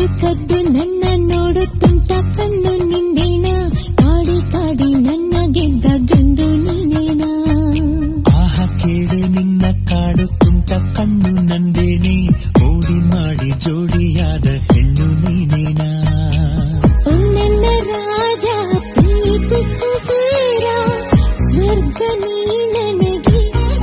ಕದ್ದು ಕದ್ದು ನನ್ನ ನೋಡುತ್ತಂತ ಕಣ್ಣು ನಿಂದೇನ ಕಾಡಿ ಕಾಡಿ ನನ್ನ ಗೆದ್ದ ಗಂಡು ನೀನೇನಾ ಆಹ ಕೇಳಿ ನಿನ್ನ ಕಾಡು ತುಂಟ ಕಣ್ಣು ನಂದೇನೆ ಮೋಡಿ ಮಾಡಿ ಜೋಡಿಯಾದ ಹೆಣ್ಣು ನೀನೇನಾ ಓ ನನ್ನ ರಾಜ ಪ್ರೀತಿ ಕುಬೇರ ಸ್ವರ್ಗ ನೀ ನನಗೆ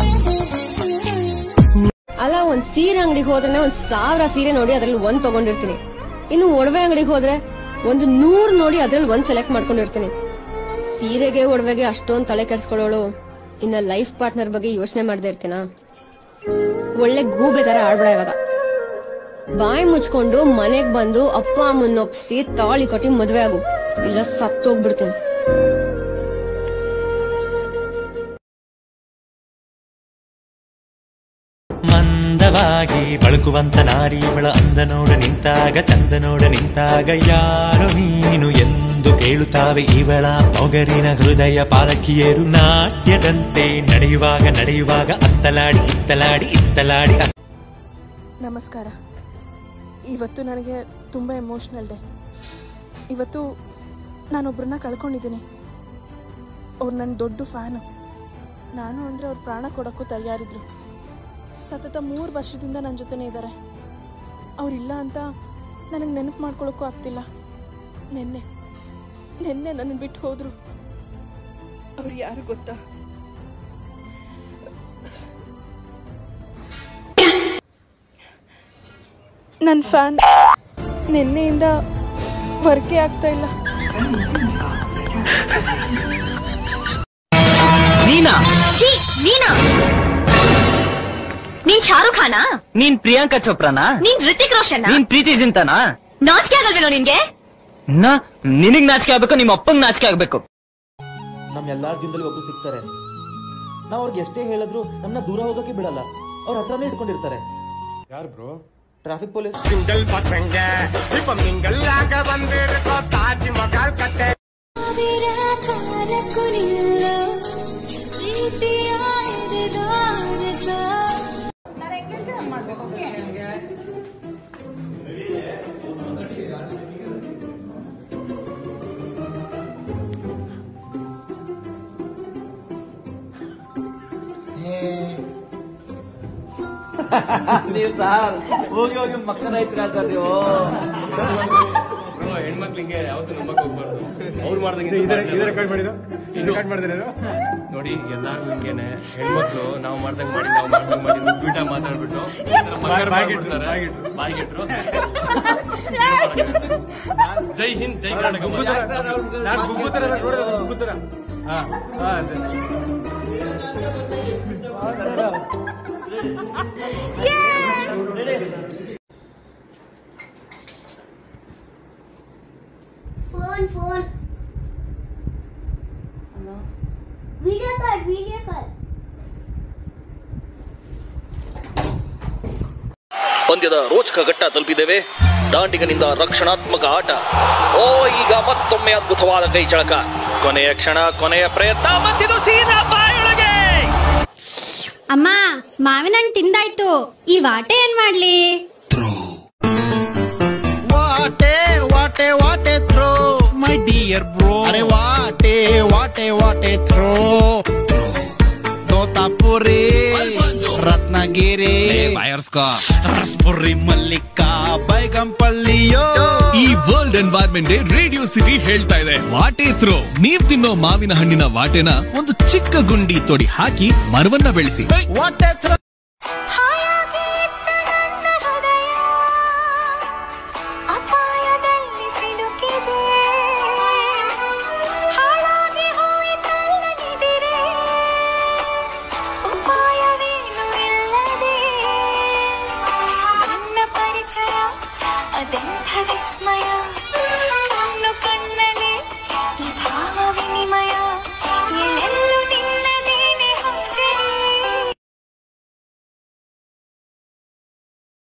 ಅಲ್ಲ ಒಂದ್ ಸೀರೆ ಅಂಗಡಿಗೆ ಹೋದ್ರೆ ಒಂದ್ ಸಾವಿರ ಸೀರೆ ನೋಡಿ ಅದ್ರಲ್ಲಿ ಒಂದ್ ತಗೊಂಡಿರ್ತೀನಿ ಇನ್ನು ಒಡವೆ ಅಂಗಡಿಗೆ ಹೋದ್ರೆ ಒಂದು ನೂರ್ ನೋಡಿ ಅದ್ರಲ್ಲಿ ಒಂದ್ ಸೆಲೆಕ್ಟ್ ಮಾಡ್ಕೊಂಡಿರ್ತೀನಿ ಸೀರೆಗೆ ಒಡವೆಗೆ ಅಷ್ಟೊಂದ್ ತಲೆ ಕೆಡ್ಸ್ಕೊಳ್ಳೋಳು ಇನ್ನ ಲೈಫ್ ಪಾರ್ಟ್ನರ್ ಬಗ್ಗೆ ಯೋಚನೆ ಮಾಡದೇ ಇರ್ತೀನ ಒಳ್ಳೆ ಗೂಬೆ ತರ ಆಡ್ಬೇಡ ಇವಾಗ ಬಾಯಿ ಮುಚ್ಕೊಂಡು ಮನೆಗ್ ಬಂದು ಅಪ್ಪ ಅಮ್ಮನ್ನ ಒಪ್ಸಿ ತಾಳಿ ಕಟ್ಟಿ ಮದ್ವೆ ಆಗು ಇಲ್ಲ ಸತ್ತೋಗ್ಬಿಡ್ತೀನಿ ಮಂದವಾಗಿ ಬಳುಕುವಂತ ನಾರಿವಳ ಅಂದ ನೋಡ ನಿಂತಾಗ ಚಂದ ನೋಡ ನಿಂತಾಗ ಯಾರು ನೀನು ಎಂದು ಕೇಳುತ್ತಾವೆ ಇವಳ ಮೊಗರಿನ ಹೃದಯ ಪಾಲಕಿಯರು ನಾಟ್ಯದಂತೆ ನಡೆಯುವಾಗ ನಡೆಯುವಾಗ ಅತ್ತಲಾಡಿ ಇತ್ತಲಾಡಿ ಇತ್ತಲಾಡಿ ಅತ್ತ- ನಮಸ್ಕಾರ ಇವತ್ತು ನನಗೆ ತುಂಬ ಎಮೋಷ್ನಲ್ ಡೇ ಇವತ್ತು ನಾನೊಬ್ಬರನ್ನ ಕಳ್ಕೊಂಡಿದ್ದೀನಿ ಅವ್ರು ನನ್ನ ದೊಡ್ಡ ಫ್ಯಾನು ನಾನು ಅಂದರೆ ಅವ್ರ ಪ್ರಾಣ ಕೊಡೋಕ್ಕೂ ತಯಾರಿದ್ರು ಸತತ ಮೂರು ವರ್ಷದಿಂದ ನನ್ನ ಜೊತೆನೇ ಇದ್ದಾರೆ ಅವರಿಲ್ಲ ಅಂತ ನನಗೆ ನೆನಪು ಮಾಡ್ಕೊಳ್ಳೋಕ್ಕೂ ಆಗ್ತಿಲ್ಲ ನಿನ್ನೆ ನಿನ್ನೆ ನನ್ನ ಬಿಟ್ಟು ಹೋದರು ಅವ್ರು ಯಾರು ಗೊತ್ತಾ ನನ್ನ ಫ್ಯಾನ್ ನಿನ್ನೆಯಿಂದ ವರ್ಕೆ ಆಗ್ತಾ ಇಲ್ಲ ನೀನಾ ಛೀ, ನೀನಾ ನೀನ್ ಶಾರುಖ್ ಖಾನಾ ನೀನ್ ಪ್ರಿಯಾಂಕಾ ಚೋಪ್ರಾನಾ ನೀನ್ ಋತಿಕ್ ರೋಷನ್ ನೀನ್ ಪ್ರೀತಿ ಜಿಂತಾನಾ ನಾಚಿಕೆ ಆಗಲ್ವೇನೋ ನಿನ್ಗೆ ನಾ ನಿನಗ್ ನಾಚಿಕೆ ಆಗ್ಬೇಕು ನಿಮ್ಮ ಅಪ್ಪಂಗ್ ನಾಚಿಕೆ ಆಗ್ಬೇಕು ನಮ್ ಎಲ್ಲಾರ ಜೀವನದಲ್ಲಿ ಒಬ್ರು ಸಿಗ್ತಾರೆ ನಾವ್ ಅವ್ರಿಗೆ ಎಷ್ಟೇ ಹೇಳಿದ್ರು ನಮ್ಮನ್ನ ದೂರ ಹೋಗಕ್ಕೆ ಬಿಡಲ್ಲ ಅವ್ರ ಹತ್ರನೇ ಇಟ್ಕೊಂಡಿರ್ತಾರೆ ಯಾರು ಬ್ರೋ ಟ್ರಾಫಿಕ್ ಪೊಲೀಸ್ ಸಾವಿರ ಕಾಲಕ್ಕೂ ನಿಲ್ಲೋ ಪ್ರೀತಿಯ ಎದೆದಾರಸ ನೀವು ಸಾರ್ ಹೋಗಿ ಹೋಗಿ ಮಕ್ಕನ ಐತ್ರ ನೀವು ಹೆಣ್ಮಕ್ಳಿಗೆ ಯಾವತ್ತೂ ನಂಬಕ್ ಹೋಗ್ಬಾರ್ದು ಅವ್ರು ಮಾಡ್ದಂಗೆ ನೋಡಿ ಎಲ್ಲಾರು ಹಿಂಗೇನೆ ಹೆಣ್ಮಕ್ಳು ನಾವು ಮಾಡ್ದಂಗ್ ಮಾಡಿ ನಾವು ಮಾಡ್ದಂಗ್ ಮಾಡಿ ನುಗ್ಬಿಟ್ಟ ಮಾತಾಡ್ಬಿಟ್ಟು ಬಾಯಿಗೆಟ್ರು ಜೈ ಹಿಂದ್ ಜೈ Karnataka phone phone video call video call ಪಂದ್ಯದ ರೋಚಕ ಘಟ್ಟ ತಲುಪಿದ್ದೇವೆ ದಾಂಡಿಗನಿಂದ ರಕ್ಷಣಾತ್ಮಕ ಆಟ ಓ ಈಗ ಮತ್ತೊಮ್ಮೆ ಅದ್ಭುತವಾದ ಕೈ ಚಳಕ ಕೊನೆಯ ಕ್ಷಣ ಕೊನೆಯ ಪ್ರಯತ್ನ ಮತ್ತಿದು ಸೀದಾ ಬಾಯೊಳಗೆ ಅಮ್ಮ ಮಾವಿನ ಹಣ್ಣು ತಿಂದಾಯ್ತು ಈ ವಾಟೆ ಏನ್ ಮಾಡ್ಲಿ what a what a what a throw my dear bro ಅರೆ what a what a what a throw Totapuri Ratnagiri Raspuri Mallika ಬೈಗಂಪಲ್ಲಿಯೋ ಈ world environment day Radio City ಹೇಳ್ತಾ ಇದೆ ವಾಟೆ ಥ್ರೋ ನೀವ್ ತಿನ್ನೋ ಮಾವಿನ ಹಣ್ಣಿನ ವಾಟೆನ ಒಂದು ಚಿಕ್ಕ ಗುಂಡಿ ತೊಡಿ ಹಾಕಿ ಮರವನ್ನ ಬೆಳೆಸಿ ವಾಟೆ ಥ್ರೋ